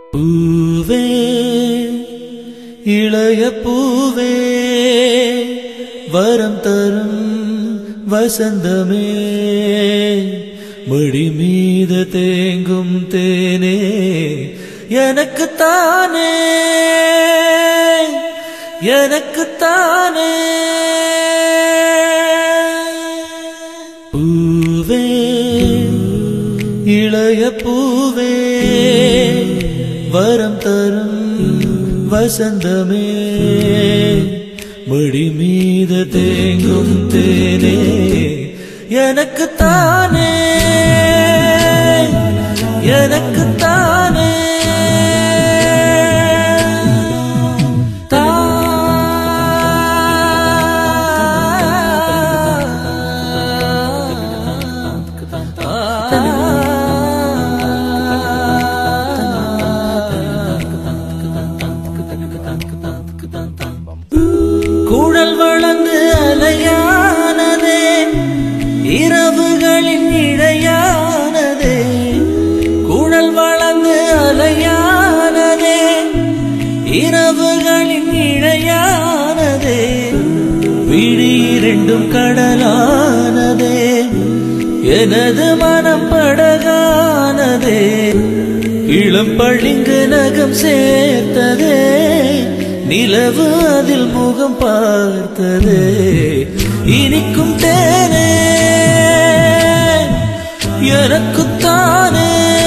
பூவே இளைய பூவே வரம் தரும் வசந்தமே மடி மீது தேங்கும் தேனே எனக்கு தானே எனக்கு தானே பூவே இளைய பூவே வரம் தரும் வசந்தமே மடி மீது தேங்கும் தேனே எனக்கு தானே எனக்கு தானே குழல் வளர்ந்து அலையானதே இரவுகளின் இழையானதே குழல் வளர்ந்து அலையானதே இரவுகளின் இழையானதே விழி இரண்டும் கடலானதே எனது மனம் படகானதே இளம் பளிங்கு நகம் சேர்த்ததே நிலவு அதில் முகம் பார்த்ததே இனிக்கும் தேனே எனக்குத்தானே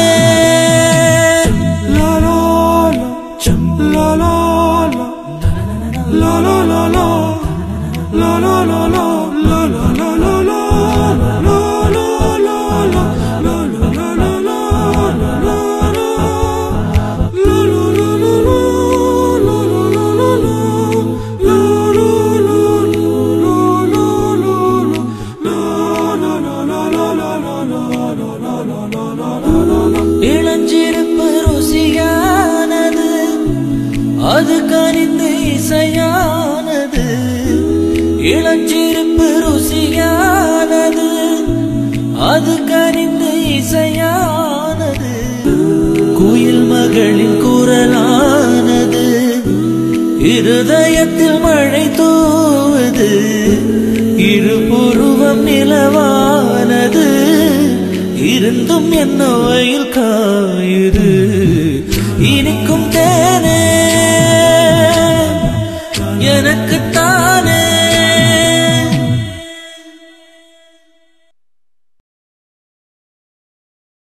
La la la, சம் la la la, la la la la, la la la la, la la la la la, la la la la, la la la la la, la la la. La la la la la, la la la la la, la la la la la la la. இளஞ்சிருப்பு ருசியானது அது கனிந்து இசையானது இளஞ்சிருப்பு ருசியானது அது கனிந்து இசையானது குயில் மகளின் குரலானது இருதயத்தில் மழை தூவுது இருபுருவம் நிலவானது இருந்தும் என்ன வயல் காயுது இனிக்கும் தேனே